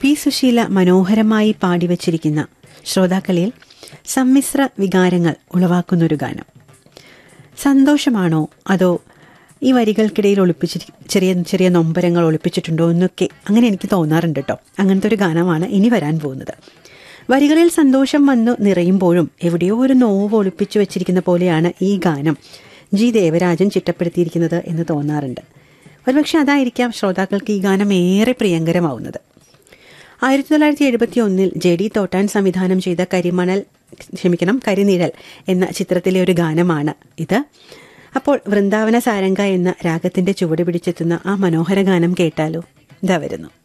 P Susheela മനോഹരമായി പാടിവച്ചിരിക്കുന്ന ശ്രോതാക്കളിൽ സമ്മിശ്ര വികാരങ്ങൾ ഉളവാക്കുന്നൊരു ഗാനം സന്തോഷമാണോ അതോ ഈ വരികൾക്കിടയിൽ ഒളിപ്പിച്ച് ചെറിയ ചെറിയ നൊമ്പരങ്ങൾ ഒളിപ്പിച്ചിട്ടുണ്ടോ എന്നൊക്കെ അങ്ങനെ എനിക്ക് തോന്നാറുണ്ട് കേട്ടോ അങ്ങനത്തെ ഒരു ഗാനമാണ് ഇനി വരാൻ പോകുന്നത് വരികളിൽ സന്തോഷം വന്നു നിറയുമ്പോഴും എവിടെയോ ഒരു നോവ് ഒളിപ്പിച്ചു വെച്ചിരിക്കുന്ന പോലെയാണ് ഈ ഗാനം ജി ദേവരാജൻ ചിട്ടപ്പെടുത്തിയിരിക്കുന്നത് എന്ന് തോന്നാറുണ്ട് ഒരുപക്ഷെ അതായിരിക്കാം ശ്രോതാക്കൾക്ക് ഈ ഗാനം ഏറെ പ്രിയങ്കരമാവുന്നത് ആയിരത്തി തൊള്ളായിരത്തി എഴുപത്തി ഒന്നിൽ ജെ ഡി തോട്ടാൻ സംവിധാനം ചെയ്ത കരിമണൽ ക്ഷമിക്കണം കരിനിഴൽ എന്ന ചിത്രത്തിലെ ഒരു ഗാനമാണ് ഇത് അപ്പോൾ വൃന്ദാവന സാരംഗ എന്ന രാഗത്തിന്റെ ചുവട് പിടിച്ചെത്തുന്ന ആ മനോഹര ഗാനം കേട്ടാലോ ഇതാ വരുന്നു